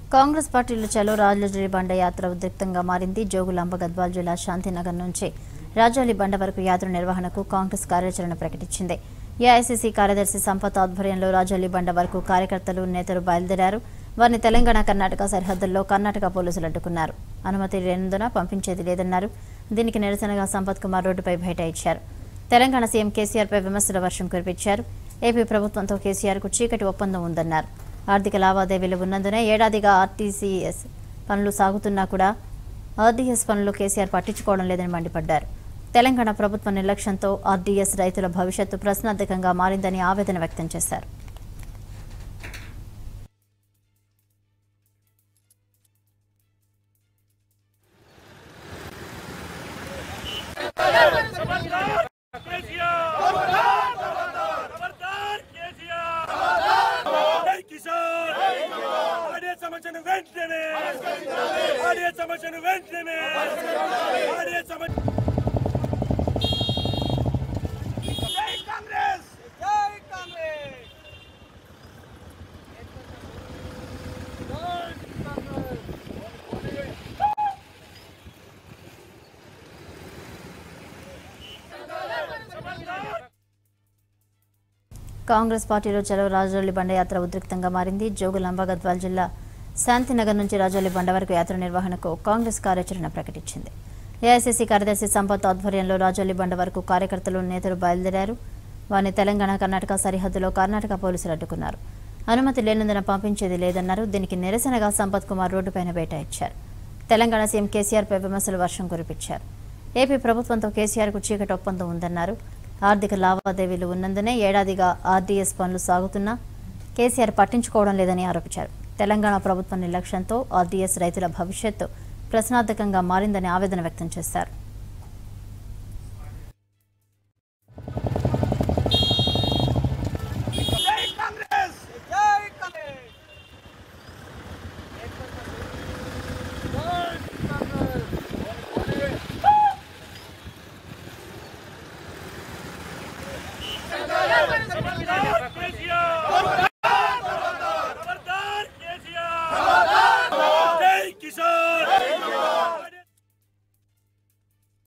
కాంగ్రెస్ పార్టీలో చలో రాజులజరి బండ యాత్ర ఉద్రిక్తంగా మారింది జోగులాంబ గద్వాల్ జిల్లా శాంతినగర్ నుంచి రాజోలి బండ వరకు యాత్ర నిర్వహణకు కాంగ్రెస్ కార్యాచరణ ప్రకటించింది ఏఐసీసీ కార్యదర్శి సంపత్ ఆధ్వర్యంలో రాజోలి బండ వరకు కార్యకర్తలు నేతలు బయలుదేరారు వారిని తెలంగాణ కర్ణాటక సరిహద్దుల్లో కర్ణాటక పోలీసులు అడ్డుకున్నారు అనుమతి లేనందున పంపించేది లేదన్నారు దీనికి నిరసనగా సంపత్ కుమార్ రోడ్డుపై బైఠాయించారు తెలంగాణ సీఎం కేసీఆర్పై విమర్శల వర్షం కురిపించారు ఏపీ ప్రభుత్వంతో కేసీఆర్కు చీకటి ఒప్పందం ఉందన్నారు ఆర్థిక లావాదేవీలు ఉన్నందునే ఏడాదిగా ఆర్టీసీఎస్ పనులు సాగుతున్నా కూడా ఆర్డీఎస్ పనులు కేసీఆర్ పట్టించుకోవడం లేదని మండిపడ్డారు తెలంగాణ ప్రభుత్వ నిర్లక్ష్యంతో ఆర్డీఎస్ రైతుల భవిష్యత్తు ప్రశ్నార్థకంగా మారిందని ఆవేదన వ్యక్తం చేశారు కేసీఆర్ ఖబర్దార్ కేసీఆర్ జై కిసాన్ ఆడియో సమస్యను వెంటనే ఆడియో సమస్యను వెంటనే ఆడియో సమస్య జై కాంగ్రెస్ జై కాంగ్రెస్ కాంగ్రెస్ పార్టీలో చలో రాజోలి బండ యాత్ర ఉద్రిక్తంగా మారింది జోగులాంబ గద్వాల్ జిల్లా శాంతినగర్ నుంచి రాజోలి బండ వరకు యాత్ర నిర్వహణకు కాంగ్రెస్ కార్యాచరణ ప్రకటించింది ఏఐసీసీ కార్యదర్శి సంపత్ ఆధ్వర్యంలో రాజోలి బండ వరకు కార్యకర్తలు నేతలు బయలుదేరారు వారిని తెలంగాణ కర్ణాటక సరిహద్దులో కర్ణాటక పోలీసులు అడ్డుకున్నారు అనుమతి లేనందున పంపించేది లేదన్నారు దీనికి నిరసనగా సంపత్ కుమార్ రోడ్డుపైన బైఠాయించారు తెలంగాణ సీఎం కేసీఆర్పై విమర్శల వర్షం కురిపించారు ఏపీ ప్రభుత్వంతో కేసీఆర్కు చీకటి ఒప్పందం ఉందన్నారు ఆర్థిక లావాదేవీలు ఉన్నందునే ఏడాదిగా ఆర్డీఎస్ పనులు సాగుతున్నా కేసీఆర్ పట్టించుకోవడం లేదని ఆరోపించారు తెలంగాణ ప్రభుత్వ నిర్లక్ష్యంతో ఆర్డీఎస్ రైతుల భవిష్యత్తు ప్రశ్నార్థకంగా మారిందని ఆవేదన వ్యక్తం చేశారు